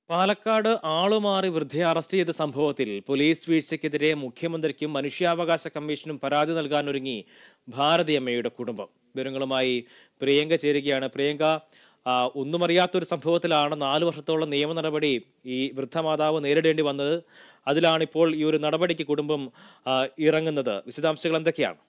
Palakkad ആളുമാറി വൃദ്ധയെ arrest ചെയ്ത സംഭവത്തിൽ police വീഴ്ചയ്ക്കെതിരെ മുഖ്യമന്ത്രിക്കും മനുഷ്യാവകാശ കമ്മീഷനും പരാതി നൽകാനൊരുങ്ങി ഭാരതിയമ്മയുടെ കുടുംബം വിവരങ്ങളുമായി പ്രിയങ്ക ചേരുകയാണ് പ്രിയങ്ക ആ, ഒന്നും അറിയാത്തൊരു സംഭവത്തിലാണ് നാല് വർഷത്തോളം നിയമ നടപടി ഈ വൃദ്ധമാതാവ് നേരിടേണ്ടി വന്നത് അതിലാണിപ്പോൾ ഈ ഒരു നടപടിക്ക് കുടുംബം ആ, ഇറങ്ങുന്നത് വിശദാംശങ്ങൾ എന്തൊക്കെയാണ്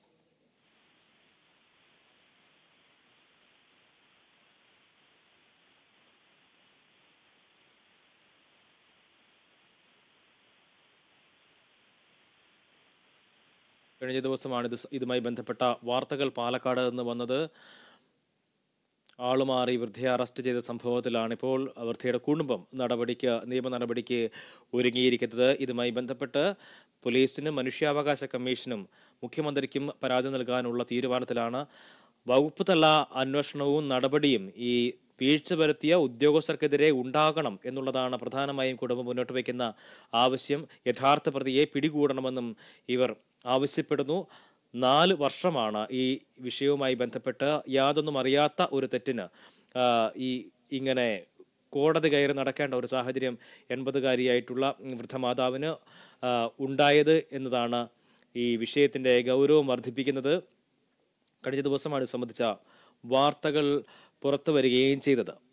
കഴിഞ്ഞ ദിവസമാണ് ഇത് സ- ഇതുമായി ബന്ധപ്പെട്ട വാർത്തകൾ പാലക്കാട് നിന്ന് വന്നത് ആളുമാറി വൃദ്ധയെ അറസ്റ്റ് ചെയ്ത സംഭവത്തിലാണ് ഇപ്പോൾ വൃദ്ധയുടെ കുടുംബം നടപടിക്ക് നിയമ നടപടിക്ക് ഒരുങ്ങിയിരിക്കുന്നത് ഇതുമായി ബന്ധപ്പെട്ട് പോലീസിനും മനുഷ്യാവകാശ കമ്മീഷനും മുഖ്യമന്ത്രിക്കും പരാതി നൽകാനുള്ള തീരുമാനത്തിലാണ് വകുപ്പ് തല അന്വേഷണവും നടപടിയും ഈ വീഴ്ച വരുത്തിയ ഉദ്യോഗസ്ഥർക്കെതിരെ ഉണ്ടാകണം എന്നുള്ളതാണ് പ്രധാനമായും കുടുംബം മുന്നോട്ട് വയ്ക്കുന്ന ആവശ്യം യഥാർത്ഥ പ്രതിയെ പിടികൂടണമെന്നും ഇവർ ആവശ്യപ്പെടുന്നു നാല് വർഷമാണ് ഈ വിഷയവുമായി ബന്ധപ്പെട്ട് യാതൊന്നും അറിയാത്ത ഒരു തെറ്റിന് ആ, ഈ ഇങ്ങനെ കോടതി കയറി നടക്കേണ്ട ഒരു സാഹചര്യം എൺപതുകാരിയായിട്ടുള്ള വൃദ്ധമാതാവിന് ആ, ഉണ്ടായത് എന്നതാണ് ഈ വിഷയത്തിൻ്റെ ഗൗരവം വർദ്ധിപ്പിക്കുന്നത് കഴിഞ്ഞ ദിവസമാണ് ഇത് സംബന്ധിച്ച വാർത്തകൾ പുറത്തു വരികയും ചെയ്തത്